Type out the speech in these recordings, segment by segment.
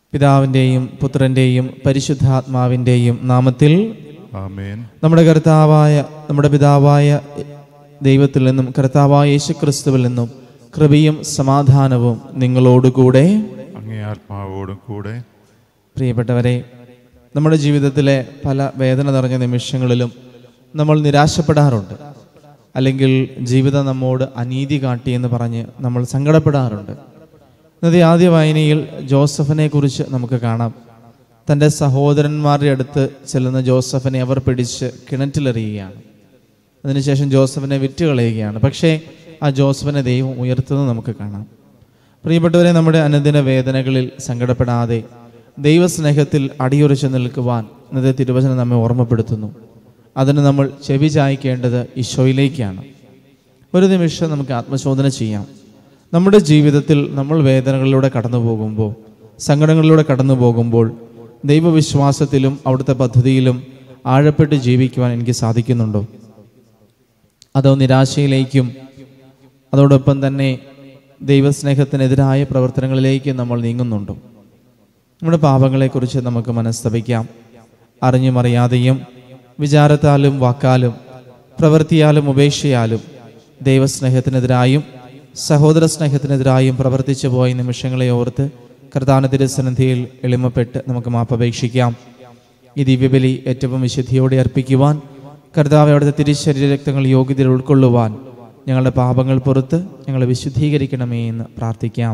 പിതാവിൻ്റെയും പുത്രൻ്റെയും പരിശുദ്ധാത്മാവിൻ്റെയും നാമത്തിൽ ആമേൻ നമ്മുടെ കർത്താവായ നമ്മുടെ പിതാവായ ദൈവത്തിൽ നിന്നും കർത്താവായ യേശുക്രിസ്തുവിൽ നിന്നും കൃപയും സമാധാനവും നിങ്ങളോടുകൂടെ അങ്ങേ ആത്മാവോടും കൂടെ പ്രിയപ്പെട്ടവരെ നമ്മുടെ ജീവിതത്തിലെ പല വേദന നിറഞ്ഞ നിമിഷങ്ങളിലും നമ്മൾ നിരാശപ്പെടാറുണ്ട് അല്ലെങ്കിൽ ജീവിതം നമ്മോട് അനീതി കാട്ടിയെന്ന് പറഞ്ഞ് നമ്മൾ സങ്കടപ്പെടാറുണ്ട് ഇന്നത്തെ ആദ്യ വായനയിൽ ജോസഫിനെ കുറിച്ച് നമുക്ക് കാണാം തൻ്റെ സഹോദരന്മാരുടെ അടുത്ത് ചെല്ലുന്ന ജോസഫിനെ അവർ പിടിച്ച് കിണറ്റിലെറിയുകയാണ് അതിനുശേഷം ജോസഫിനെ വിറ്റ് കളയുകയാണ് പക്ഷേ ആ ജോസഫിനെ ദൈവം ഉയർത്തുന്നത് നമുക്ക് കാണാം പ്രിയപ്പെട്ടവരെ നമ്മുടെ അനുദിന വേദനകളിൽ സങ്കടപ്പെടാതെ ദൈവസ്നേഹത്തിൽ അടിയുറച്ചു നിൽക്കുവാൻ ഇന്നത്തെ തിരുവചനം നമ്മെ ഓർമ്മപ്പെടുത്തുന്നു അതിന് നമ്മൾ ചെവി ചായ്ക്കേണ്ടത് ഈശോയിലേക്കാണ് ഒരു നിമിഷം നമുക്ക് ആത്മശോധന ചെയ്യാം നമ്മുടെ ജീവിതത്തിൽ നമ്മൾ വേദനകളിലൂടെ കടന്നു പോകുമ്പോൾ സങ്കടങ്ങളിലൂടെ കടന്നു പോകുമ്പോൾ ദൈവവിശ്വാസത്തിലും അവിടുത്തെ പദ്ധതിയിലും ആഴപ്പെട്ട് ജീവിക്കുവാൻ എനിക്ക് സാധിക്കുന്നുണ്ടോ അതോ നിരാശയിലേക്കും അതോടൊപ്പം തന്നെ ദൈവസ്നേഹത്തിനെതിരായ പ്രവർത്തനങ്ങളിലേക്ക് നമ്മൾ നീങ്ങുന്നുണ്ടോ നമ്മുടെ പാപങ്ങളെക്കുറിച്ച് നമുക്ക് മനസ്തപിക്കാം അറിഞ്ഞും അറിയാതെയും വിചാരത്താലും വാക്കാലും പ്രവൃത്തിയാലും ഉപേക്ഷയാലും ദൈവസ്നേഹത്തിനെതിരായും സഹോദര സ്നേഹത്തിനെതിരായും പ്രവർത്തിച്ചു പോയ നിമിഷങ്ങളെ ഓർത്ത് കർത്താന തിരുസന്നിധിയിൽ എളിമപ്പെട്ട് നമുക്ക് മാപ്പപേക്ഷിക്കാം ഈ ദിവ്യബലി ഏറ്റവും വിശുദ്ധിയോടെ അർപ്പിക്കുവാൻ കർത്താവ് അവിടുത്തെ തിരുശരീര രക്തങ്ങൾ യോഗ്യതയിൽ ഉൾക്കൊള്ളുവാൻ ഞങ്ങളുടെ പാപങ്ങൾ പുറത്ത് ഞങ്ങളെ വിശുദ്ധീകരിക്കണമേ എന്ന് പ്രാർത്ഥിക്കാം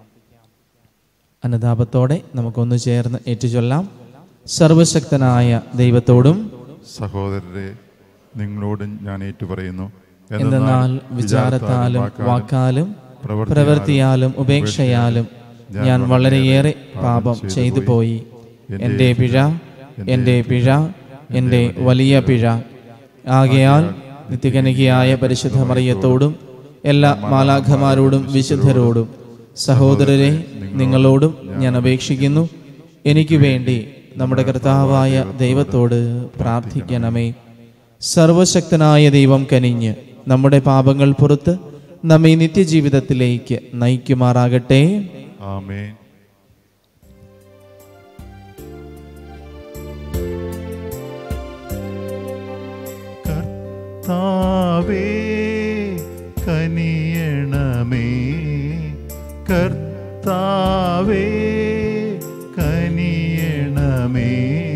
അനുതാപത്തോടെ നമുക്കൊന്നു ചേർന്ന് ഏറ്റുചൊല്ലാം സർവശക്തനായ ദൈവത്തോടും സഹോദരരെ നിങ്ങളോടും ഞാൻ ഏറ്റുപറയുന്നു എന്തെന്നാൽ വിചാരത്താലും വാക്കാലും പ്രവൃത്തിയാലും ഉപേക്ഷയാലും ഞാൻ വളരെയേറെ പാപം ചെയ്തു പോയി എൻ്റെ പിഴ എൻ്റെ പിഴ എൻ്റെ വലിയ പിഴ ആകയാൽ നിത്യകനികയായ പരിശുദ്ധ മറിയത്തോടും എല്ലാ മാലാഖമാരോടും വിശുദ്ധരോടും സഹോദരരെ നിങ്ങളോടും ഞാൻ അപേക്ഷിക്കുന്നു എനിക്ക് വേണ്ടി നമ്മുടെ കർത്താവായ ദൈവത്തോട് പ്രാർത്ഥിക്കണമേ സർവശക്തനായ ദൈവം കനിഞ്ഞ് നമ്മുടെ പാപങ്ങൾ പുറത്ത് നമ്മെ നിത്യജീവിതത്തിലേക്ക് നയിക്കുമാറാകട്ടെ ആമേൻ കർത്താവേ കനിയണമേ കർത്താവേ കനിയണമേ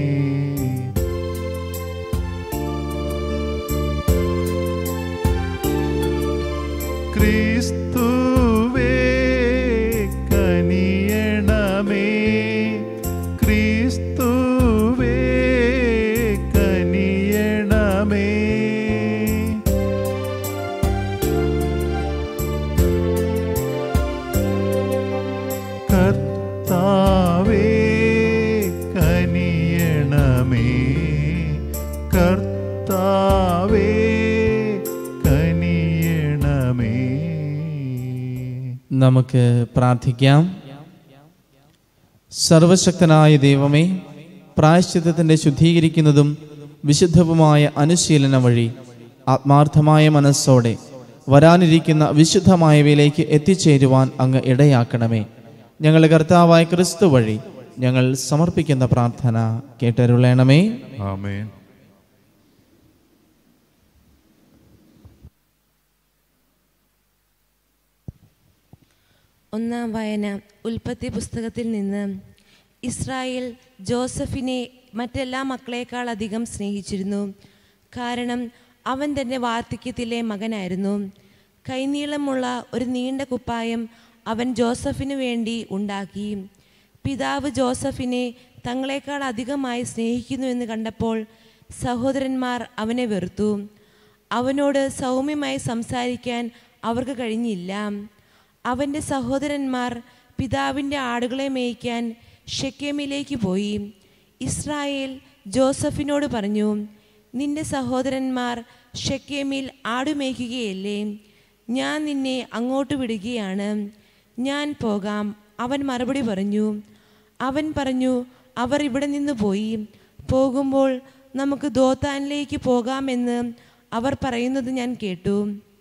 ക്രിസ്തുവേ കനിയണമേ ക്രിസ്തുവേ കനിയണമേ കർത്താവേ കനിയണമേ കർത്താവേ കനിയണമേ നമുക്ക് പ്രാർത്ഥിക്കാം സർവശക്തനായ ദൈവമേ പ്രായശ്ചിത്തത്തിൻ്റെ ശുദ്ധീകരിക്കുന്നതും വിശുദ്ധവുമായ അനുശീലനം വഴി ആത്മാർത്ഥമായ മനസ്സോടെ വരാനിരിക്കുന്ന വിശുദ്ധമായവയിലേക്ക് എത്തിച്ചേരുവാൻ അങ്ങ് ഇടയാക്കണമേ ഞങ്ങളുടെ കർത്താവായ ക്രിസ്തു വഴി ഞങ്ങൾ സമർപ്പിക്കുന്ന പ്രാർത്ഥന കേട്ടരുളണമേ ആമേൻ ഒന്നാം വായന ഉൽപ്പത്തി പുസ്തകത്തിൽ നിന്ന് ഇസ്രായേൽ ജോസഫിനെ മറ്റെല്ലാ മക്കളെക്കാൾ അധികം സ്നേഹിച്ചിരുന്നു കാരണം അവൻ തൻ്റെ വാർദ്ധക്യത്തിലെ മകനായിരുന്നു കൈനീളമുള്ള ഒരു നീണ്ട കുപ്പായം അവൻ ജോസഫിനു വേണ്ടി ഉണ്ടാക്കി പിതാവ് ജോസഫിനെ തങ്ങളെക്കാൾ അധികമായി സ്നേഹിക്കുന്നു എന്ന് കണ്ടപ്പോൾ സഹോദരന്മാർ അവനെ വെറുത്തു അവനോട് സൗമ്യമായി സംസാരിക്കാൻ അവർക്ക് കഴിഞ്ഞില്ല അവൻ്റെ സഹോദരന്മാർ പിതാവിൻ്റെ ആടുകളെ മേയ്ക്കാൻ ഷെക്കേമിലേക്ക് പോയി ഇസ്രായേൽ ജോസഫിനോട് പറഞ്ഞു നിന്റെ സഹോദരന്മാർ ഷെക്കേമിൽ ആടുമേയ്ക്കുകയല്ലേ ഞാൻ നിന്നെ അങ്ങോട്ട് വിടുകയാണ് ഞാൻ പോകാം അവൻ മറുപടി പറഞ്ഞു അവൻ പറഞ്ഞു അവർ ഇവിടെ നിന്ന് പോയി പോകുമ്പോൾ നമുക്ക് ദോത്താനിലേക്ക് പോകാമെന്ന് അവർ പറയുന്നത് ഞാൻ കേട്ടു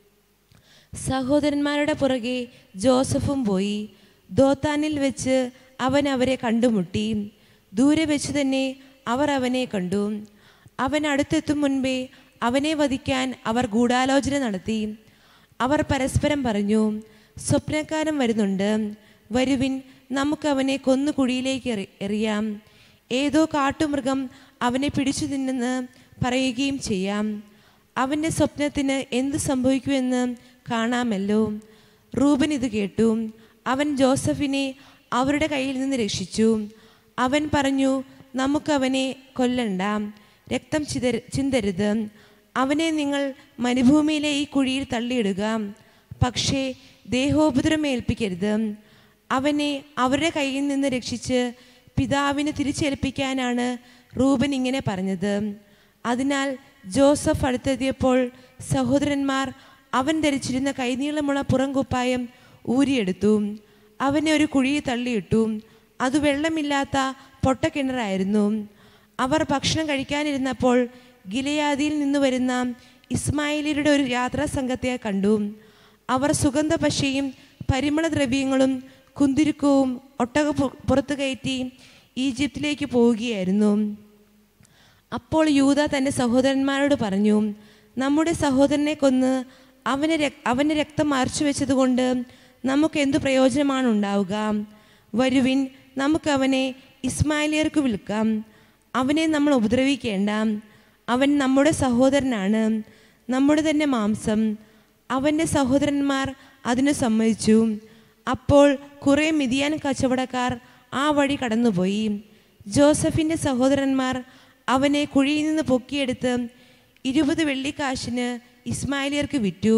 സഹോദരന്മാരുടെ പുറകെ ജോസഫും പോയി ദോത്താനിൽ വെച്ച് അവൻ അവരെ കണ്ടുമുട്ടി ദൂരെ വെച്ച് തന്നെ അവർ അവനെ കണ്ടു അവൻ അടുത്തെത്തും മുൻപേ അവനെ വധിക്കാൻ അവർ ഗൂഢാലോചന നടത്തി അവർ പരസ്പരം പറഞ്ഞു സ്വപ്നക്കാരൻ വരുന്നുണ്ട് വരുവിൻ നമുക്ക് അവനെ കൊന്നു കുഴിയിലേക്ക് എറി എറിയാം ഏതോ കാട്ടുമൃഗം അവനെ പിടിച്ചു തിന്നെന്ന് പറയുകയും ചെയ്യാം അവൻ്റെ സ്വപ്നത്തിന് എന്ത് സംഭവിക്കുമെന്ന് കാണാമല്ലോ റൂബൻ ഇത് കേട്ടു അവൻ ജോസഫിനെ അവരുടെ കയ്യിൽ നിന്ന് രക്ഷിച്ചു അവൻ പറഞ്ഞു നമുക്കവനെ കൊല്ലണ്ട രക്തം ചിതര ചിന്തരുത് അവനെ നിങ്ങൾ മരുഭൂമിയിലെ ഈ കുഴിയിൽ തള്ളിയിടുക പക്ഷേ ദേഹോപദ്രം ഏൽപ്പിക്കരുത് അവനെ അവരുടെ കയ്യിൽ നിന്ന് രക്ഷിച്ച് പിതാവിന് തിരിച്ചേൽപ്പിക്കാനാണ് റൂബൻ ഇങ്ങനെ പറഞ്ഞത് അതിനാൽ ജോസഫ് അടുത്തെത്തിയപ്പോൾ സഹോദരന്മാർ അവൻ ധരിച്ചിരുന്ന കൈനീളമുള്ള പുറംകുപ്പായം ഊരിയെടുത്തു അവനെ ഒരു കുഴിയിൽ തള്ളിയിട്ടു അത് വെള്ളമില്ലാത്ത പൊട്ടക്കിണറായിരുന്നു അവർ ഭക്ഷണം കഴിക്കാനിരുന്നപ്പോൾ ഗിലയാദിയിൽ നിന്ന് വരുന്ന ഇസ്മായിലിയുടെ ഒരു യാത്രാ സംഘത്തെ കണ്ടു അവർ സുഗന്ധപശയും പരിമളദ്രവ്യങ്ങളും കുന്തിരുക്കവും ഒട്ടക പു- പുറത്തു കയറ്റി ഈജിപ്തിലേക്ക് പോവുകയായിരുന്നു അപ്പോൾ യൂത തൻ്റെ സഹോദരന്മാരോട് പറഞ്ഞു നമ്മുടെ സഹോദരനെ കൊന്ന് അവനെ രക്- അവൻ്റെ രക്തം മറച്ചു വെച്ചതുകൊണ്ട് നമുക്ക് എന്തു പ്രയോജനമാണ് ഉണ്ടാവുക വരുവിൻ നമുക്ക് അവനെ ഇസ്മായിലിയർക്ക് വിൽക്കാം അവനെ നമ്മൾ ഉപദ്രവിക്കേണ്ട അവൻ നമ്മുടെ സഹോദരനാണ് നമ്മുടെ തന്നെ മാംസം അവൻ്റെ സഹോദരന്മാർ അതിനു സമ്മതിച്ചു അപ്പോൾ കുറേ മിതിയാൻ കച്ചവടക്കാർ ആ വഴി കടന്നുപോയി ജോസഫിൻ്റെ സഹോദരന്മാർ അവനെ കുഴിയിൽ നിന്ന് പൊക്കിയെടുത്ത് ഇരുപത് വെള്ളിക്കാശിന് ഇസ്മായിലിയർക്ക് വിറ്റു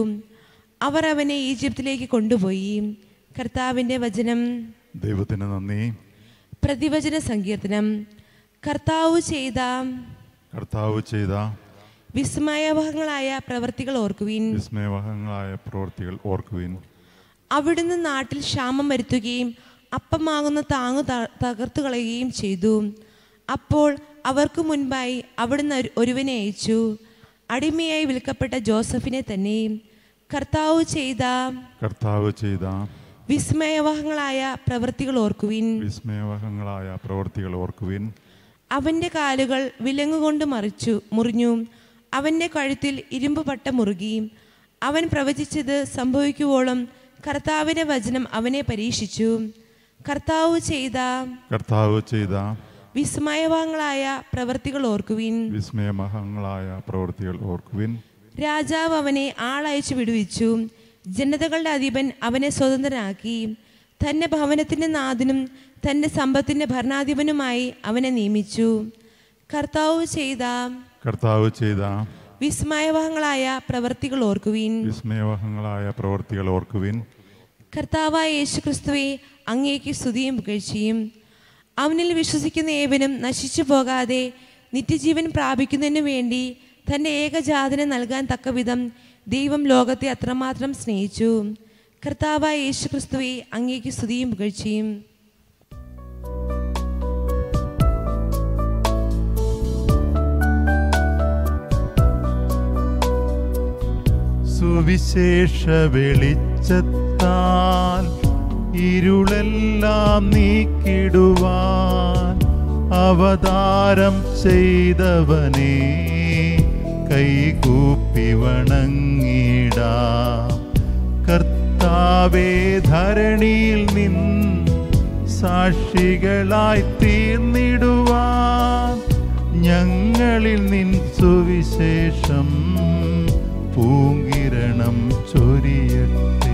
അവർ അവനെ ഈജിപ്തിലേക്ക് കൊണ്ടുപോയി കർത്താവിൻ്റെ വചനം ദൈവത്തിന് നന്ദി പ്രതിവചന സങ്കീർത്തനം കർത്താവ് ചെയ്ത കർത്താവ് ചെയ്ത വിസ്മയവഹങ്ങളായ പ്രവർത്തികൾ ഓർക്കുവിൻ വിസ്മയവഹങ്ങളായ പ്രവൃത്തികൾ ഓർക്കുവിൻ അവിടുന്ന് നാട്ടിൽ ക്ഷാമം വരുത്തുകയും അപ്പമാകുന്ന താങ്ങു ത- തകർത്തു കളയുകയും ചെയ്തു അപ്പോൾ അവർക്ക് മുൻപായി അവിടുന്ന് ഒരു- ഒരുവനെ അയച്ചു അടിമയായി വിൽക്കപ്പെട്ട ജോസഫിനെ തന്നെ കർത്താവ് ചെയ്ത കർത്താവ് ചെയ്ത വിസ്മയവഹങ്ങളായ പ്രവൃത്തികൾ ഓർക്കുവിൻ വിസ്മയവഹങ്ങളായ പ്രവൃത്തികൾ ഓർക്കുവിൻ അവൻ്റെ കാലുകൾ വിലങ്ങുകൊണ്ട് മറിച്ചു മുറിഞ്ഞു അവൻ്റെ കഴുത്തിൽ ഇരുമ്പ് പട്ട മുറുകി അവൻ പ്രവചിച്ചത് സംഭവിക്കുവോളം കർത്താവിൻ്റെ വചനം അവനെ പരീക്ഷിച്ചു കർത്താവ് ചെയ്ത കർത്താവ് ചെയ്ത വിസ്മയവാങ്ങളായ പ്രവർത്തികൾ ഓർക്കുവിൻ വിസ്മയമഹങ്ങളായ പ്രവൃത്തികൾ ഓർക്കുവിൻ രാജാവ് അവനെ ആളയച്ചു വിടുവിച്ചു ജനതകളുടെ അധിപൻ അവനെ സ്വതന്ത്രനാക്കി തൻ്റെ ഭവനത്തിൻ്റെ നാഥനും തൻ്റെ സമ്പത്തിൻ്റെ ഭരണാധിപനുമായി അവനെ നിയമിച്ചു കർത്താവ് ചെയ്ത കർത്താവ് ചെയ്ത വിസ്മയവഹങ്ങളായ പ്രവർത്തികൾ ഓർക്കുവിൻ വിസ്മയവഹങ്ങളായ പ്രവൃത്തികൾ ഓർക്കുവിൻ കർത്താവായ യേശുക്രിസ്തുവെ അങ്ങേക്ക് സ്തുതിയും പുകഴ്ചയും അവനിൽ വിശ്വസിക്കുന്ന ഏവനും നശിച്ചു പോകാതെ നിത്യജീവൻ പ്രാപിക്കുന്നതിനു വേണ്ടി തൻ്റെ ഏകജാതനെ നൽകാൻ തക്കവിധം ദൈവം ലോകത്തെ അത്രമാത്രം സ്നേഹിച്ചു കർത്താവായ യേശുക്രിസ്തുവെ അങ്ങേക്ക് സ്തുതിയും പുകഴ്ചയും സുവിശേഷ വെളിച്ചത്താൽ ഇരുളെല്ലാം നീക്കിടുവാൻ അവതാരം ചെയ്തവനെ കൈകൂപ്പി വണങ്ങിടാം കർത്താവേ ധരണിയിൽ നിന്ന് സാക്ഷികളായി തീർന്നിടുവാൻ ഞങ്ങളിൽ നിൻ സുവിശേഷം പൂങ്കിരണം ചൊരിയട്ടെ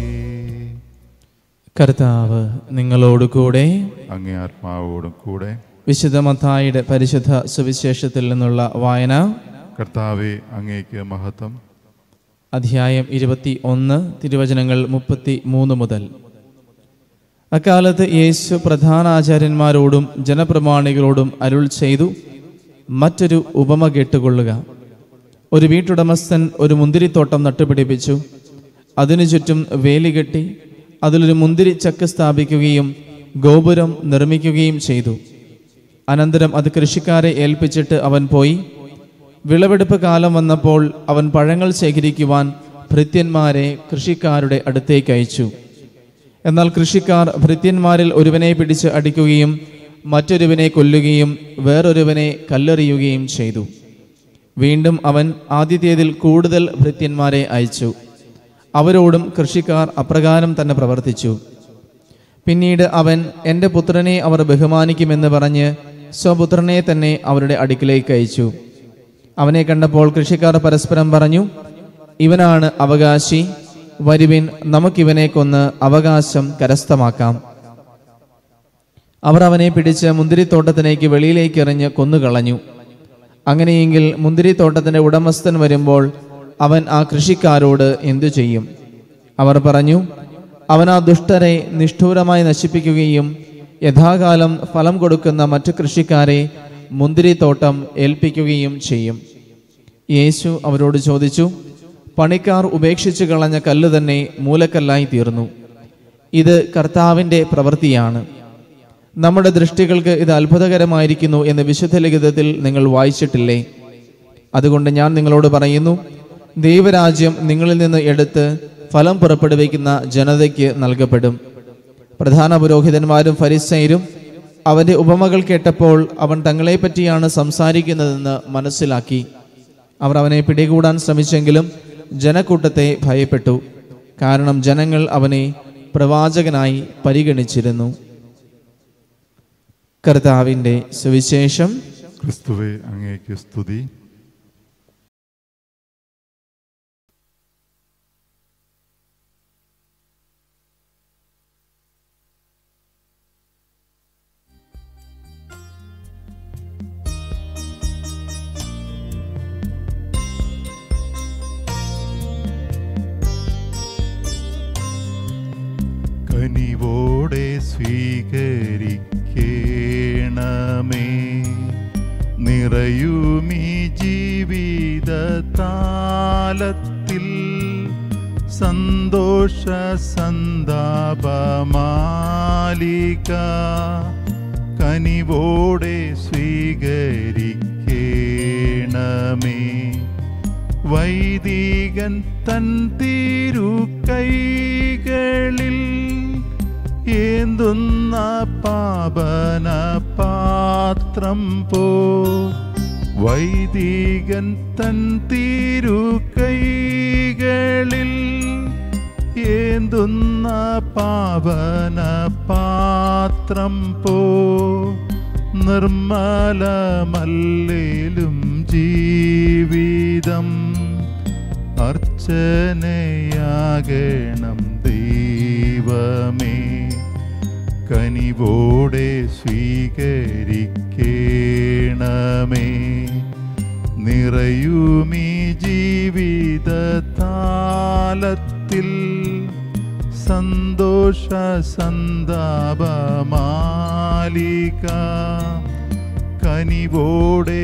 കർത്താവ് നിങ്ങളോട് കൂടെ അങ്ങേ ആത്മാവോടും കൂടെ വിശുദ്ധ മത്തായിയുടെ പരിശുദ്ധ സുവിശേഷത്തിൽ നിന്നുള്ള വായന കർത്താവെ അങ്ങേക്ക് മഹത്വം അധ്യായം ഇരുപത്തി ഒന്ന് തിരുവചനങ്ങൾ മുപ്പത്തി മൂന്ന് മുതൽ അക്കാലത്ത് യേശു പ്രധാനാചാര്യന്മാരോടും ജനപ്രമാണികളോടും അരുൾ ചെയ്തു മറ്റൊരു ഉപമ കേട്ടുകൊള്ളുക ഒരു വീട്ടുടമസ്ഥൻ ഒരു മുന്തിരിത്തോട്ടം നട്ടുപിടിപ്പിച്ചു അതിനു ചുറ്റും വേലി കെട്ടി അതിലൊരു മുന്തിരി ചക്ക് സ്ഥാപിക്കുകയും ഗോപുരം നിർമ്മിക്കുകയും ചെയ്തു അനന്തരം അത് കൃഷിക്കാരെ ഏൽപ്പിച്ചിട്ട് അവൻ പോയി വിളവെടുപ്പ് കാലം വന്നപ്പോൾ അവൻ പഴങ്ങൾ ശേഖരിക്കുവാൻ ഭൃത്യന്മാരെ കൃഷിക്കാരുടെ അടുത്തേക്ക് അയച്ചു എന്നാൽ കൃഷിക്കാർ ഭൃത്യന്മാരിൽ ഒരുവനെ പിടിച്ച് അടിക്കുകയും മറ്റൊരുവനെ കൊല്ലുകയും വേറൊരുവനെ കല്ലെറിയുകയും ചെയ്തു വീണ്ടും അവൻ ആദ്യത്തേതിൽ കൂടുതൽ ഭൃത്യന്മാരെ അയച്ചു അവരോടും കൃഷിക്കാർ അപ്രകാരം തന്നെ പ്രവർത്തിച്ചു പിന്നീട് അവൻ എൻ്റെ പുത്രനെ അവർ ബഹുമാനിക്കുമെന്ന് പറഞ്ഞ് സ്വപുത്രനെ തന്നെ അവരുടെ അടുക്കിലേക്ക് അയച്ചു അവനെ കണ്ടപ്പോൾ കൃഷിക്കാർ പരസ്പരം പറഞ്ഞു ഇവനാണ് അവകാശി വരുവിൻ നമുക്കിവനെ കൊന്ന് അവകാശം കരസ്ഥമാക്കാം അവർ അവനെ പിടിച്ച് മുന്തിരിത്തോട്ടത്തിലേക്ക് വെളിയിലേക്ക് എറിഞ്ഞ് കൊന്നുകളഞ്ഞു അങ്ങനെയെങ്കിൽ മുന്തിരിത്തോട്ടത്തിന്റെ ഉടമസ്ഥൻ വരുമ്പോൾ അവൻ ആ കൃഷിക്കാരോട് എന്തു ചെയ്യും അവർ പറഞ്ഞു അവൻ ആ ദുഷ്ടരെ നിഷ്ഠൂരമായി നശിപ്പിക്കുകയും യഥാകാലം ഫലം കൊടുക്കുന്ന മറ്റു കൃഷിക്കാരെ മുന്തിരിത്തോട്ടം ഏൽപ്പിക്കുകയും ചെയ്യും യേശു അവരോട് ചോദിച്ചു പണിക്കാർ ഉപേക്ഷിച്ചു കളഞ്ഞ കല്ല് തന്നെ മൂലക്കല്ലായി തീർന്നു ഇത് കർത്താവിൻ്റെ പ്രവൃത്തിയാണ് നമ്മുടെ ദൃഷ്ടികൾക്ക് ഇത് അത്ഭുതകരമായിരിക്കുന്നു എന്ന് വിശുദ്ധ ലിഖിതത്തിൽ നിങ്ങൾ വായിച്ചിട്ടില്ലേ അതുകൊണ്ട് ഞാൻ നിങ്ങളോട് പറയുന്നു ദൈവരാജ്യം നിങ്ങളിൽ നിന്ന് എടുത്ത് ഫലം പുറപ്പെടുവിക്കുന്ന ജനതയ്ക്ക് നൽകപ്പെടും പ്രധാന പുരോഹിതന്മാരും ഫരിസൈരും അവന്റെ ഉപമകൾ കേട്ടപ്പോൾ അവൻ തങ്ങളെപ്പറ്റിയാണ് സംസാരിക്കുന്നതെന്ന് മനസ്സിലാക്കി അവർ അവനെ പിടികൂടാൻ ശ്രമിച്ചെങ്കിലും ജനക്കൂട്ടത്തെ ഭയപ്പെട്ടു കാരണം ജനങ്ങൾ അവനെ പ്രവാചകനായി പരിഗണിച്ചിരുന്നു കർത്താവിൻ്റെ സുവിശേഷം ക്രിസ്തുവെ അങ്ങേക്ക് സ്തുതി കനിവോടെ സ്വീകരിക്കേണമേ നിറയുമീ ജീവിത താലത്തിൽ സന്തോഷ സന്താപമാലിക കനിവോടെ സ്വീകരിക്കേണമേ വൈദികൻ തൻ തിരു കൈകളിൽ ഏന്തുന്ന പാപന പാത്രം പോ വൈദികൻ തൻ തിരു കൈകളിൽ ഏന്തുന്ന പാവന പാത്രം പോ നിർമ്മലമല്ലേലും ജീവിതം അർച്ചനയാകണം ദൈവമേ കനിവോടെ സ്വീകരിക്കേണമേ നിറയുമീ ജീവിത താലത്തിൽ സന്തോഷ സന്താപമാലിക കനിവോടെ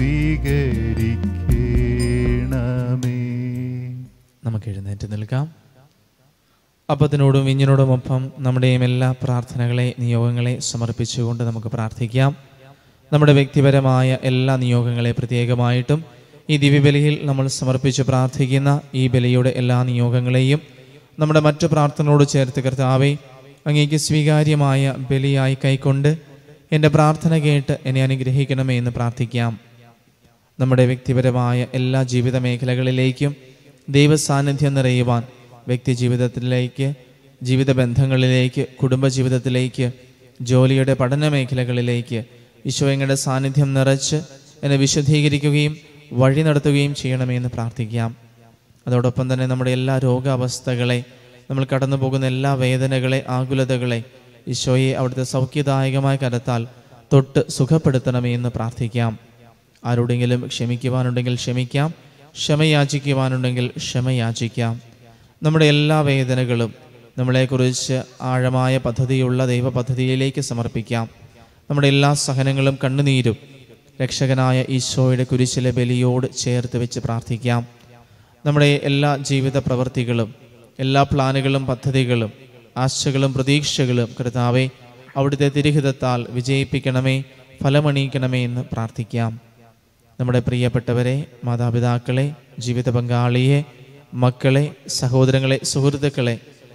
സ്വീകരിക്കേണമേ നമുക്ക് എഴുന്നേറ്റ് നിൽക്കാം അപ്പത്തിനോടും വിഞ്ഞിനോടുമൊപ്പം നമ്മുടെയും എല്ലാ പ്രാർത്ഥനകളെ നിയോഗങ്ങളെ സമർപ്പിച്ചുകൊണ്ട് നമുക്ക് പ്രാർത്ഥിക്കാം നമ്മുടെ വ്യക്തിപരമായ എല്ലാ നിയോഗങ്ങളെ പ്രത്യേകമായിട്ടും ഈ ദിവ്യബലിയിൽ നമ്മൾ സമർപ്പിച്ച് പ്രാർത്ഥിക്കുന്ന ഈ ബലിയുടെ എല്ലാ നിയോഗങ്ങളെയും നമ്മുടെ മറ്റു പ്രാർത്ഥനയോട് ചേർത്ത് കർത്താവെ അങ്ങേക്ക് സ്വീകാര്യമായ ബലിയായി കൈക്കൊണ്ട് എൻ്റെ പ്രാർത്ഥന കേട്ട് എന്നെ അനുഗ്രഹിക്കണമേ എന്ന് പ്രാർത്ഥിക്കാം നമ്മുടെ വ്യക്തിപരമായ എല്ലാ ജീവിത മേഖലകളിലേക്കും ദൈവസാന്നിധ്യം നിറയുവാൻ വ്യക്തി ജീവിതത്തിലേക്ക് ജീവിത ബന്ധങ്ങളിലേക്ക് കുടുംബജീവിതത്തിലേക്ക് ജോലിയുടെ പഠന മേഖലകളിലേക്ക് ഈശോയങ്ങളുടെ സാന്നിധ്യം നിറച്ച് എന്നെ വിശദീകരിക്കുകയും വഴി നടത്തുകയും ചെയ്യണമെന്ന് പ്രാർത്ഥിക്കാം അതോടൊപ്പം തന്നെ നമ്മുടെ എല്ലാ രോഗാവസ്ഥകളെ നമ്മൾ കടന്നു പോകുന്ന എല്ലാ വേദനകളെ ആകുലതകളെ ഈശോയെ അവിടുത്തെ സൗഖ്യദായകമായ കരത്താൽ തൊട്ട് സുഖപ്പെടുത്തണമേ എന്ന് പ്രാർത്ഥിക്കാം ആരോടെങ്കിലും ക്ഷമിക്കുവാനുണ്ടെങ്കിൽ ക്ഷമിക്കാം ക്ഷമയാചിക്കുവാനുണ്ടെങ്കിൽ ക്ഷമയാചിക്കാം നമ്മുടെ എല്ലാ വേദനകളും നമ്മളെക്കുറിച്ച് ആഴമായ പദ്ധതിയുള്ള ദൈവ പദ്ധതിയിലേക്ക് സമർപ്പിക്കാം നമ്മുടെ എല്ലാ സഹനങ്ങളും കണ്ണുനീരും രക്ഷകനായ ഈശോയുടെ കുരിശിലെ ബലിയോട് ചേർത്ത് വെച്ച് പ്രാർത്ഥിക്കാം നമ്മുടെ എല്ലാ ജീവിത പ്രവൃത്തികളും എല്ലാ പ്ലാനുകളും പദ്ധതികളും ആശകളും പ്രതീക്ഷകളും കർത്താവെ അവിടുത്തെ തിരുഹിതത്താൽ വിജയിപ്പിക്കണമേ ഫലമണിയിക്കണമേ എന്ന് പ്രാർത്ഥിക്കാം നമ്മുടെ പ്രിയപ്പെട്ടവരെ മാതാപിതാക്കളെ ജീവിത പങ്കാളിയെ മക്കളെ സഹോദരങ്ങളെ സുഹൃത്തുക്കളെ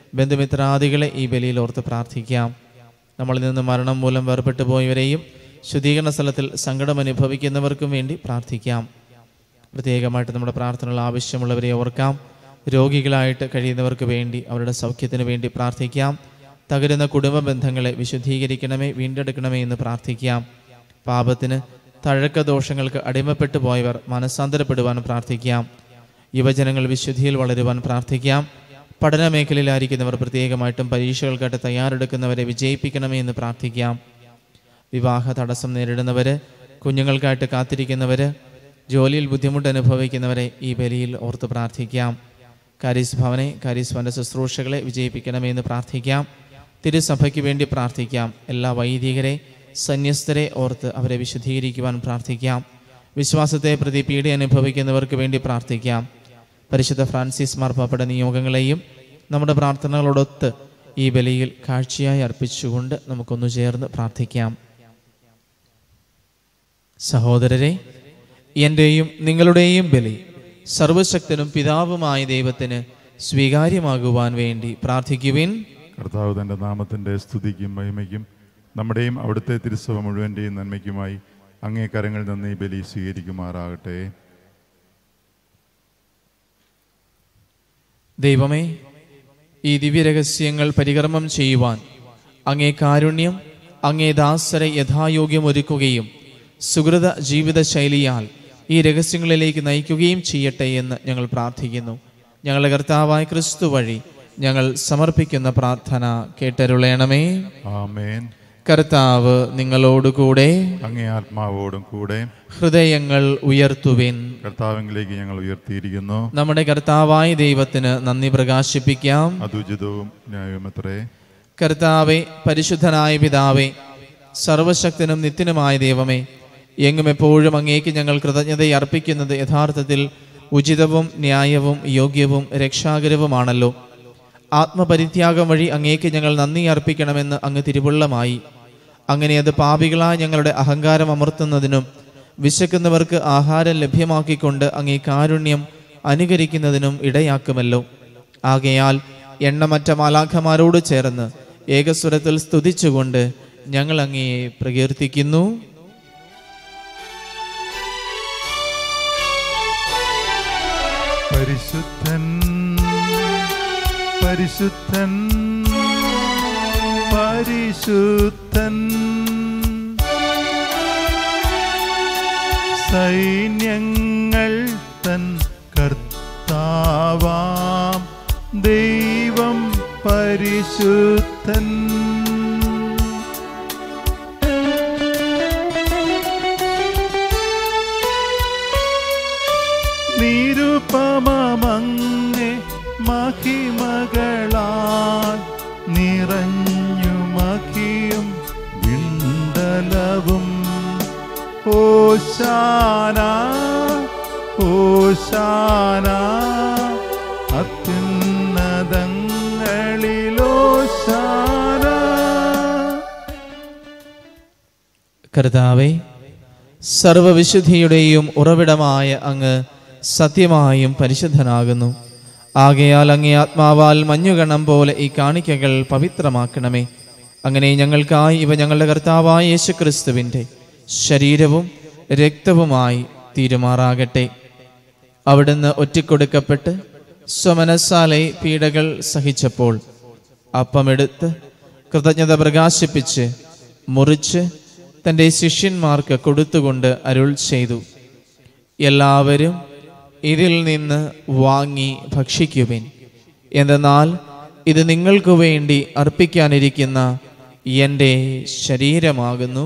ബന്ധുമിത്രാദികളെ ഈ ബലിയിൽ ഓർത്ത് പ്രാർത്ഥിക്കാം നമ്മളിൽ നിന്ന് മരണം മൂലം വേർപെട്ടു പോയവരെയും ശുദ്ധീകരണ സ്ഥലത്തിൽ സങ്കടം അനുഭവിക്കുന്നവർക്കും വേണ്ടി പ്രാർത്ഥിക്കാം പ്രത്യേകമായിട്ട് നമ്മുടെ പ്രാർത്ഥനകൾ ആവശ്യമുള്ളവരെ ഓർക്കാം രോഗികളായിട്ട് കഴിയുന്നവർക്ക് വേണ്ടി അവരുടെ സൗഖ്യത്തിന് വേണ്ടി പ്രാർത്ഥിക്കാം തകരുന്ന കുടുംബ ബന്ധങ്ങളെ വിശുദ്ധീകരിക്കണമേ വീണ്ടെടുക്കണമേ എന്ന് പ്രാർത്ഥിക്കാം പാപത്തിന് തഴക്ക ദോഷങ്ങൾക്ക് അടിമപ്പെട്ടു പോയവർ മനസ്സാന്തരപ്പെടുവാൻ പ്രാർത്ഥിക്കാം യുവജനങ്ങൾ വിശുദ്ധിയിൽ വളരുവാൻ പ്രാർത്ഥിക്കാം പഠന മേഖലയിലായിരിക്കുന്നവർ പ്രത്യേകമായിട്ടും പരീക്ഷകൾക്കായിട്ട് തയ്യാറെടുക്കുന്നവരെ വിജയിപ്പിക്കണമേ എന്ന് പ്രാർത്ഥിക്കാം വിവാഹ തടസ്സം നേരിടുന്നവര് കുഞ്ഞുങ്ങൾക്കായിട്ട് കാത്തിരിക്കുന്നവര് ജോലിയിൽ ബുദ്ധിമുട്ട് അനുഭവിക്കുന്നവരെ ഈ ബലിയിൽ ഓർത്ത് പ്രാർത്ഥിക്കാം കാരീസ് ഭവനെ കാരീസ് ഭവന്റെ ശുശ്രൂഷകളെ വിജയിപ്പിക്കണമേ എന്ന് പ്രാർത്ഥിക്കാം തിരുസഭയ്ക്ക് വേണ്ടി പ്രാർത്ഥിക്കാം എല്ലാ വൈദികരെ സന്യസ്തരെ ഓർത്ത് അവരെ വിശുദ്ധീകരിക്കുവാൻ പ്രാർത്ഥിക്കാം വിശ്വാസത്തെ പ്രതി പീഡ അനുഭവിക്കുന്നവർക്ക് വേണ്ടി പ്രാർത്ഥിക്കാം പരിശുദ്ധ ഫ്രാൻസിസ് മാർപ്പാപ്പയുടെ നിയോഗങ്ങളെയും നമ്മുടെ പ്രാർത്ഥനകളോടൊത്ത് ഈ ബലിയിൽ കാഴ്ചയായി അർപ്പിച്ചുകൊണ്ട് നമുക്കൊന്നു ചേർന്ന് പ്രാർത്ഥിക്കാം സഹോദരരെ എൻ്റെയും നിങ്ങളുടെയും ബലി സർവശക്തനും പിതാവുമായ ദൈവത്തിന് സ്വീകാര്യമാകുവാൻ വേണ്ടി പ്രാർത്ഥിക്കുവിൻ കർത്താവ് തൻ്റെ നാമത്തിൻ്റെ സ്തുതിക്കും മഹിമയ്ക്കും നമ്മുടെയും അവിടുത്തെ തിരുസഭ മുഴുവൻ്റെയും നന്മയ്ക്കുമായി അങ്ങേ കരങ്ങളിൽ നിന്ന് ഈ ബലി സ്വീകരിക്കുമാറാകട്ടെ ദൈവമേ ഈ ദിവ്യരഹസ്യങ്ങൾ പരികർമ്മം ചെയ്യുവാൻ അങ്ങേ കാരുണ്യം അങ്ങേ ദാസരെ യഥായോഗ്യം ഒരുക്കുകയും സുഹൃത ജീവിത ശൈലിയാൽ ഈ രഹസ്യങ്ങളിലേക്ക് നയിക്കുകയും ചെയ്യട്ടെ എന്ന് ഞങ്ങൾ പ്രാർത്ഥിക്കുന്നു ഞങ്ങളുടെ കർത്താവായ ക്രിസ്തു വഴി ഞങ്ങൾ സമർപ്പിക്കുന്ന പ്രാർത്ഥന കേട്ടരുളയണമേ ആമേൻ കർത്താവ് നിങ്ങളോടുകൂടെ അങ്ങേ ആത്മാവോടും കൂടെ ഹൃദയങ്ങൾ ഉയർത്തുവിൻ കർത്താവിലേക്ക് ഞങ്ങൾ ഉയർത്തിയിരിക്കുന്നു നമ്മുടെ കർത്താവായ ദൈവത്തിന് നന്ദി പ്രകാശിപ്പിക്കാം അതുചിതവും ന്യായവുമത്രേ കർത്താവെ പരിശുദ്ധനായ പിതാവേ സർവശക്തനും നിത്യനുമായ ദൈവമേ എങ്ങും എപ്പോഴും അങ്ങേക്ക് ഞങ്ങൾ കൃതജ്ഞത അർപ്പിക്കുന്നത് യഥാർത്ഥത്തിൽ ഉചിതവും ന്യായവും യോഗ്യവും രക്ഷാകരവുമാണല്ലോ ആത്മപരിത്യാഗം വഴി അങ്ങേക്ക് ഞങ്ങൾ നന്ദി അർപ്പിക്കണമെന്ന് അങ്ങ് തിരുവുള്ളമായി അങ്ങനെ അത് പാപികളായ ഞങ്ങളുടെ അഹങ്കാരം അമർത്തുന്നതിനും വിശക്കുന്നവർക്ക് ആഹാരം ലഭ്യമാക്കിക്കൊണ്ട് അങ്ങേ കാരുണ്യം അനുകരിക്കുന്നതിനും ഇടയാക്കുമല്ലോ ആകയാൽ എണ്ണമറ്റ മാലാഖമാരോട് ചേർന്ന് ഏകസ്വരത്തിൽ സ്തുതിച്ചുകൊണ്ട് ഞങ്ങൾ അങ്ങയെ പ്രകീർത്തിക്കുന്നു പരിശുദ്ധൻ പരിശുദ്ധൻ പരിശുദ്ധൻ സൈന്യങ്ങൾ തൻ കർത്താവാം ദൈവം പരിശുദ്ധൻ നിരുപമങ്ങെ മഹിമകളാൽ നിറഞ്ഞു മഹിയും വിണ്ടലവും ഓശാന ഓശാന അത്യുന്നതങ്ങളിലോശാന കർത്താവെ സർവവിശുദ്ധിയുടെയും ഉറവിടമായ അങ്ങ് സത്യമായും പരിശുദ്ധനാകുന്നു ആകയാൽ അങ്ങേ ആത്മാവാൽ മഞ്ഞുകണം പോലെ ഈ കാണിക്കകൾ പവിത്രമാക്കണമേ അങ്ങനെ ഞങ്ങൾക്കായി ഇവ ഞങ്ങളുടെ കർത്താവായ യേശുക്രിസ്തുവിൻ്റെ ശരീരവും രക്തവുമായി തീരുമാറാകട്ടെ അവിടുന്ന് ഒറ്റിക്കൊടുക്കപ്പെട്ട് സ്വമനസാലെ പീഡകൾ സഹിച്ചപ്പോൾ അപ്പമെടുത്ത് കൃതജ്ഞത പ്രകാശിപ്പിച്ച് മുറിച്ച് തൻ്റെ ശിഷ്യന്മാർക്ക് കൊടുത്തുകൊണ്ട് അരുൾ ചെയ്തു എല്ലാവരും ഇതിൽ നിന്ന് വാങ്ങി ഭക്ഷിക്കുവിൻ എന്തെന്നാൽ ഇത് നിങ്ങൾക്ക് വേണ്ടി അർപ്പിക്കാനിരിക്കുന്ന എൻ്റെ ശരീരമാകുന്നു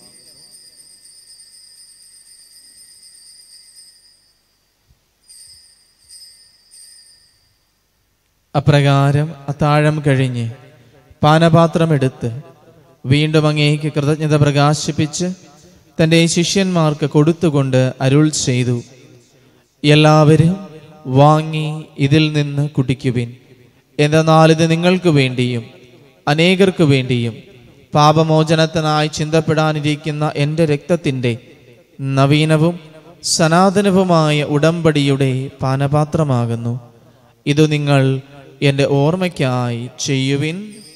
അപ്രകാരം അത്താഴം കഴിഞ്ഞ് പാനപാത്രമെടുത്ത് വീണ്ടും അങ്ങേക്ക് കൃതജ്ഞത പ്രകാശിപ്പിച്ച് തൻ്റെ ശിഷ്യന്മാർക്ക് കൊടുത്തുകൊണ്ട് അരുൾ ചെയ്തു എല്ലാവരും വാങ്ങി ഇതിൽ നിന്ന് കുടിക്കുവിൻ എന്തെന്നാൽ ഇത് നിങ്ങൾക്ക് വേണ്ടിയും അനേകർക്ക് വേണ്ടിയും പാപമോചനത്തിനായി ചിന്തപ്പെടാനിരിക്കുന്ന എൻ്റെ രക്തത്തിൻ്റെ നവീനവും സനാതനവുമായ ഉടമ്പടിയുടെ പാനപാത്രമാകുന്നു ഇത് നിങ്ങൾ എൻ്റെ ഓർമ്മയ്ക്കായി ചെയ്യുവിൻ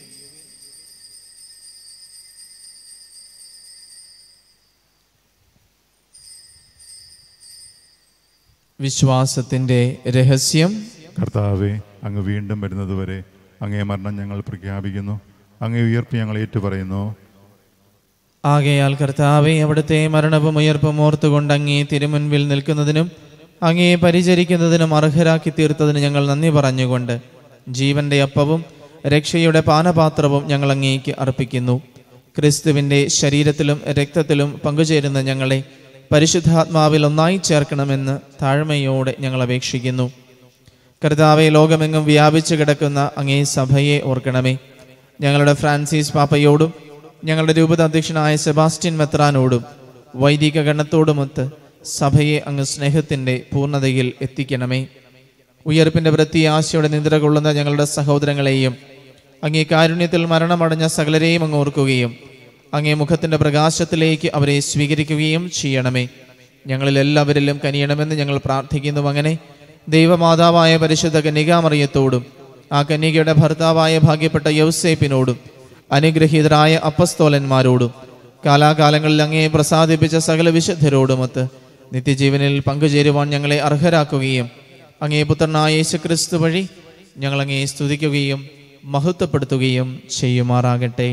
വിശ്വാസത്തിൻ്റെ രഹസ്യം കർത്താവെ അങ്ങ് വീണ്ടും വരുന്നതുവരെ അങ്ങേ മരണം ഞങ്ങൾ പ്രഖ്യാപിക്കുന്നു അങ്ങേ ഉയർപ്പ് ഞങ്ങൾ ഏറ്റുപറയുന്നു ആകയാൽ കർത്താവെ അവിടുത്തെ മരണവും ഉയർപ്പും ഓർത്തുകൊണ്ട് അങ്ങേ തിരുമുൻപിൽ നിൽക്കുന്നതിനും അങ്ങേ പരിചരിക്കുന്നതിനും അർഹരാക്കി തീർത്തതിന് ഞങ്ങൾ നന്ദി പറഞ്ഞുകൊണ്ട് ജീവന്റെ അപ്പവും രക്ഷയുടെ പാനപാത്രവും ഞങ്ങൾ അങ്ങേക്ക് അർപ്പിക്കുന്നു ക്രിസ്തുവിന്റെ ശരീരത്തിലും രക്തത്തിലും പങ്കുചേരുന്ന ഞങ്ങളെ പരിശുദ്ധാത്മാവിൽ ഒന്നായി ചേർക്കണമെന്ന് താഴ്മയോടെ ഞങ്ങൾ അപേക്ഷിക്കുന്നു കർത്താവെ ലോകമെങ്ങും വ്യാപിച്ചു കിടക്കുന്ന അങ്ങേ സഭയെ ഓർക്കണമേ ഞങ്ങളുടെ ഫ്രാൻസിസ് പാപ്പയോടും ഞങ്ങളുടെ രൂപത അധ്യക്ഷനായ സെബാസ്റ്റ്യൻ മെത്രാനോടും വൈദിക ഗണത്തോടുമൊത്ത് സഭയെ അങ്ങ് സ്നേഹത്തിൻ്റെ പൂർണ്ണതയിൽ എത്തിക്കണമേ ഉയർപ്പിൻ്റെ പ്രത്യാശയോടെ നിദ്ര കൊള്ളുന്ന ഞങ്ങളുടെ സഹോദരങ്ങളെയും അങ്ങേ കാരുണ്യത്തിൽ മരണമടഞ്ഞ സകലരെയും അങ്ങ് ഓർക്കുകയും അങ്ങേ മുഖത്തിൻ്റെ പ്രകാശത്തിലേക്ക് അവരെ സ്വീകരിക്കുകയും ചെയ്യണമേ ഞങ്ങളിൽ എല്ലാവരിലും കനിയണമെന്ന് ഞങ്ങൾ പ്രാർത്ഥിക്കുന്നു അങ്ങനെ ദൈവമാതാവായ പരിശുദ്ധ കന്യകാമറിയത്തോടും ആ കന്യകയുടെ ഭർത്താവായ ഭാഗ്യപ്പെട്ട യൗസേപ്പിനോടും അനുഗ്രഹീതരായ അപ്പസ്തോലന്മാരോടും കാലാകാലങ്ങളിൽ അങ്ങേ പ്രസാദിപ്പിച്ച സകല വിശുദ്ധരോടുമൊത്ത് നിത്യജീവനിൽ പങ്കുചേരുവാൻ ഞങ്ങളെ അർഹരാക്കുകയും അങ്ങേ പുത്രനായ യേശുക്രിസ്തു വഴി ഞങ്ങൾ അങ്ങേ സ്തുതിക്കുകയും മഹത്വപ്പെടുത്തുകയും ചെയ്യുമാറാകട്ടെ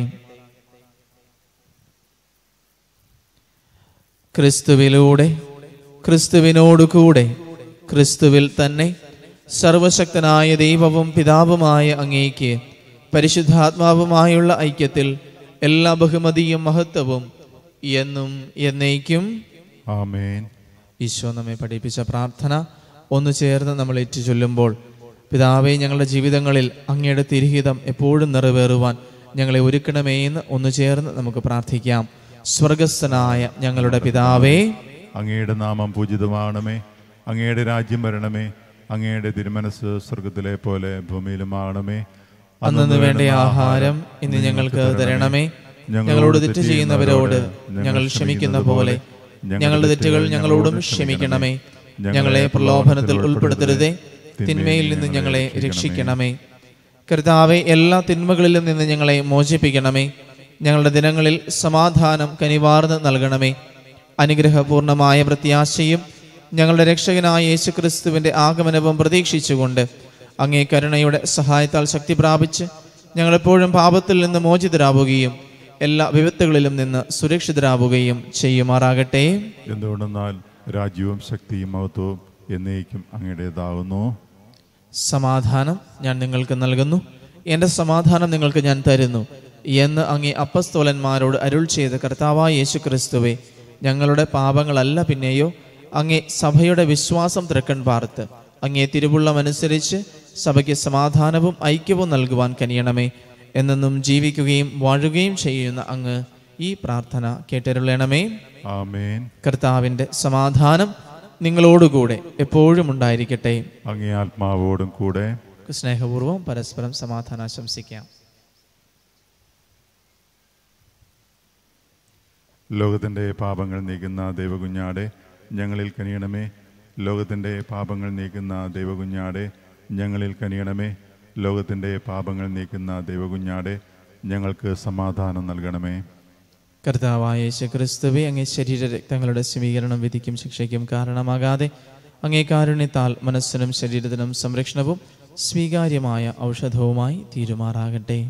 ക്രിസ്തുവിലൂടെ ക്രിസ്തുവിനോടു കൂടെ ക്രിസ്തുവിൽ തന്നെ സർവശക്തനായ ദൈവവും പിതാവുമായ അങ്ങേക്ക് പരിശുദ്ധാത്മാവുമായുള്ള ഐക്യത്തിൽ എല്ലാ ബഹുമതിയും മഹത്വവും എന്നും എന്നേക്കും ആമേൻ ഈശോ നമ്മെ പഠിപ്പിച്ച പ്രാർത്ഥന ഒന്ന് ചേർന്ന് നമ്മൾ ഏറ്റു ചൊല്ലുമ്പോൾ പിതാവേ ഞങ്ങളുടെ ജീവിതങ്ങളിൽ അങ്ങയുടെ തിരിഹിതം എപ്പോഴും നിറവേറുവാൻ ഞങ്ങളെ ഒരുക്കണമേ എന്ന് ഒന്ന് ചേർന്ന് നമുക്ക് പ്രാർത്ഥിക്കാം സ്വർഗസ്ഥനായ ഞങ്ങളുടെ പിതാവേ അങ്ങയുടെ നാമം പൂജിതമാണമേ അങ്ങയുടെ രാജ്യം വരണമേ അങ്ങയുടെ തിരുമനസ് സ്വർഗത്തിലെ പോലെ ഭൂമിയിലുമാകണമേ അന്നു വേണ്ട ആഹാരം ഇന്ന് ഞങ്ങൾക്ക് തരണമേ ഞങ്ങളോട് തെറ്റ് ചെയ്യുന്നവരോട് ഞങ്ങൾ ക്ഷമിക്കുന്ന പോലെ ഞങ്ങളുടെ തെറ്റുകൾ ഞങ്ങളോടും ക്ഷമിക്കണമേ ഞങ്ങളെ പ്രലോഭനത്തിൽ ഉൾപ്പെടുത്തരുതേ തിന്മയിൽ നിന്ന് ഞങ്ങളെ രക്ഷിക്കണമേ കർത്താവെ എല്ലാ തിന്മകളിലും നിന്ന് ഞങ്ങളെ മോചിപ്പിക്കണമേ ഞങ്ങളുടെ ദിനങ്ങളിൽ സമാധാനം കനിവാർന്ന് നൽകണമേ അനുഗ്രഹപൂർണമായ പ്രത്യാശയും ഞങ്ങളുടെ രക്ഷകനായ യേശുക്രിസ്തുവിന്റെ ആഗമനവും പ്രതീക്ഷിച്ചുകൊണ്ട് അങ്ങേ കരുണയുടെ സഹായത്താൽ ശക്തി പ്രാപിച്ച് ഞങ്ങളെപ്പോഴും പാപത്തിൽ നിന്ന് മോചിതരാവുകയും എല്ലാ വിപത്തുകളിലും നിന്ന് സുരക്ഷിതരാവുകയും ചെയ്യുമാറാകട്ടെ എന്തുകൊണ്ടെന്നാൽ രാജ്യവും ശക്തിയും മഹത്വവും എന്നേക്കും അങ്ങയുടേതാകുന്നു സമാധാനം ഞാൻ നിങ്ങൾക്ക് നൽകുന്നു എൻ്റെ സമാധാനം നിങ്ങൾക്ക് ഞാൻ തരുന്നു എന്ന് അങ്ങേ അപ്പസ്തോലന്മാരോട് അരുൾ ചെയ്ത കർത്താവായ യേശു ക്രിസ്തുവെ ഞങ്ങളുടെ പാപങ്ങളല്ല പിന്നെയോ അങ്ങേ സഭയുടെ വിശ്വാസം തിരക്കൺ പാർത്ത് അങ്ങേ തിരുവുള്ളമനുസരിച്ച് സഭയ്ക്ക് സമാധാനവും ഐക്യവും നൽകുവാൻ കനിയണമേ എന്നെന്നും ജീവിക്കുകയും വാഴുകയും ചെയ്യുന്ന അങ്ങ് ഈ പ്രാർത്ഥന കേട്ടരുളണമേ ആമേൻ കർത്താവിൻ്റെ സമാധാനം നിങ്ങളോടുകൂടെ എപ്പോഴും ഉണ്ടായിരിക്കട്ടെ അങ്ങേ ആത്മാവോടും കൂടെ സ്നേഹപൂർവ്വം പരസ്പരം സമാധാനം ആശംസിക്കാം ലോകത്തിൻ്റെ പാപങ്ങൾ നീക്കുന്ന ദൈവകുഞ്ഞാടെ ഞങ്ങളിൽ കനിയണമേ ലോകത്തിൻ്റെ പാപങ്ങൾ നീക്കുന്ന ദൈവകുഞ്ഞാടെ ഞങ്ങളിൽ കനിയണമേ ലോകത്തിൻ്റെ പാപങ്ങൾ നീക്കുന്ന ദൈവകുഞ്ഞാടെ ഞങ്ങൾക്ക് സമാധാനം നൽകണമേ കർത്താവായ യേശു ക്രിസ്തുവെ അങ്ങേ ശരീര രക്തങ്ങളുടെ സ്വീകരണം വിധിക്കും ശിക്ഷയ്ക്കും കാരണമാകാതെ അങ്ങേ കാരുണ്യത്താൽ മനസ്സിനും ശരീരത്തിനും സംരക്ഷണവും സ്വീകാര്യമായ ഔഷധവുമായി തീരുമാറാകട്ടെ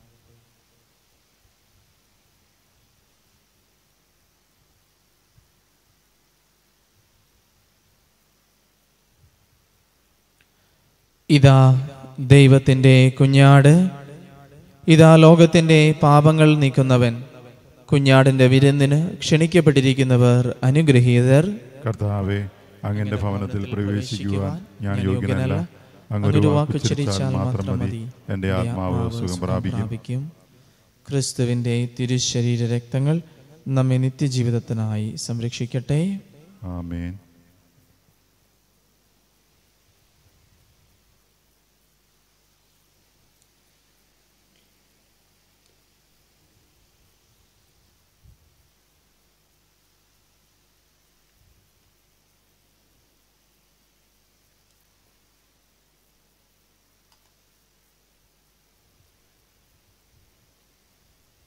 ഇതാ ദൈവത്തിൻ്റെ കുഞ്ഞാട് ഇതാ ലോകത്തിൻ്റെ പാപങ്ങൾ നീക്കുന്നവൻ കുഞ്ഞാടിൻ്റെ വിരുന്നിന് ക്ഷണിക്കപ്പെട്ടിരിക്കുന്നവർ അനുഗ്രഹീതർ കർത്താവെ അങ്ങന്റെ ഭവനത്തിൽ പ്രവേശിക്കുവാൻ ഞാൻ യോഗ്യനല്ല അങ്ങൊരു അങ്ങൊരു വാക്ക് ഉച്ചരിച്ചാൽ മാത്രം മതി എൻ്റെ ആത്മാവ് സുഖം പ്രാപിക്കും ക്രിസ്തുവിൻ്റെ തിരുശരീര രക്തങ്ങൾ നമ്മെ നിത്യജീവിതത്തിനായി സംരക്ഷിക്കട്ടെ ആമേൻ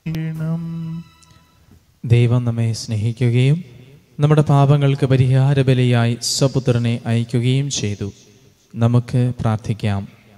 ദൈവം നമ്മെ സ്നേഹിക്കുകയും നമ്മുടെ പാപങ്ങൾക്ക് പരിഹാര ബലിയായി സ്വപുത്രനെ അയക്കുകയും ചെയ്തു നമുക്ക് പ്രാർത്ഥിക്കാം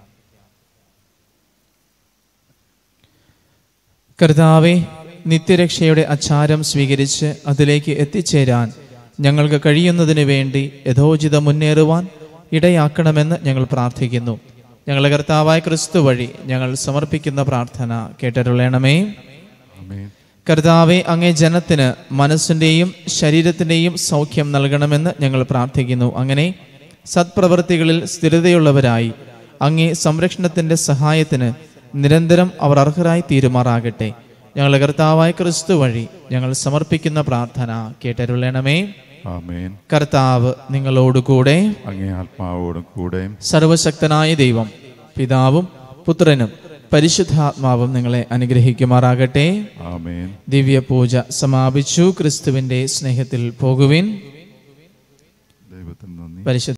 കർത്താവെ നിത്യരക്ഷയുടെ അച്ചാരം സ്വീകരിച്ച് അതിലേക്ക് എത്തിച്ചേരാൻ ഞങ്ങൾക്ക് കഴിയുന്നതിന് വേണ്ടി യഥോചിതം മുന്നേറുവാൻ ഇടയാക്കണമെന്ന് ഞങ്ങൾ പ്രാർത്ഥിക്കുന്നു ഞങ്ങളുടെ കർത്താവായ ക്രിസ്തു വഴി ഞങ്ങൾ സമർപ്പിക്കുന്ന പ്രാർത്ഥന കേട്ടരുളണമേ ആമേൻ കർത്താവെ അങ്ങേ ജനത്തിന് മനസ്സിൻ്റെയും ശരീരത്തിൻ്റെയും സൗഖ്യം നൽകണമെന്ന് ഞങ്ങൾ പ്രാർത്ഥിക്കുന്നു അങ്ങനെ സത്പ്രവൃത്തികളിൽ സ്ഥിരതയുള്ളവരായി അങ്ങേ സംരക്ഷണത്തിൻ്റെ സഹായത്തിന് നിരന്തരം അവർ അർഹരായി തീരുമാറാകട്ടെ ഞങ്ങളുടെ കർത്താവായ ക്രിസ്തു വഴി ഞങ്ങൾ സമർപ്പിക്കുന്ന പ്രാർത്ഥന കേട്ടരുളണമേ ആമേൻ കർത്താവ് നിങ്ങളോടുകൂടെ അങ്ങേ ആത്മാവോടും കൂടെ സർവശക്തനായ ദൈവം പിതാവും പുത്രനും പരിശുദ്ധാത്മാവും നിങ്ങളെ അനുഗ്രഹിക്കുമാറാകട്ടെ ആമേൻ ദിവ്യപൂജ സമാപിച്ചു ക്രിസ്തുവിന്റെ സ്നേഹത്തിൽ പോകുവിൻ ദൈവത്തിന് നന്ദി പരിശുദ്ധ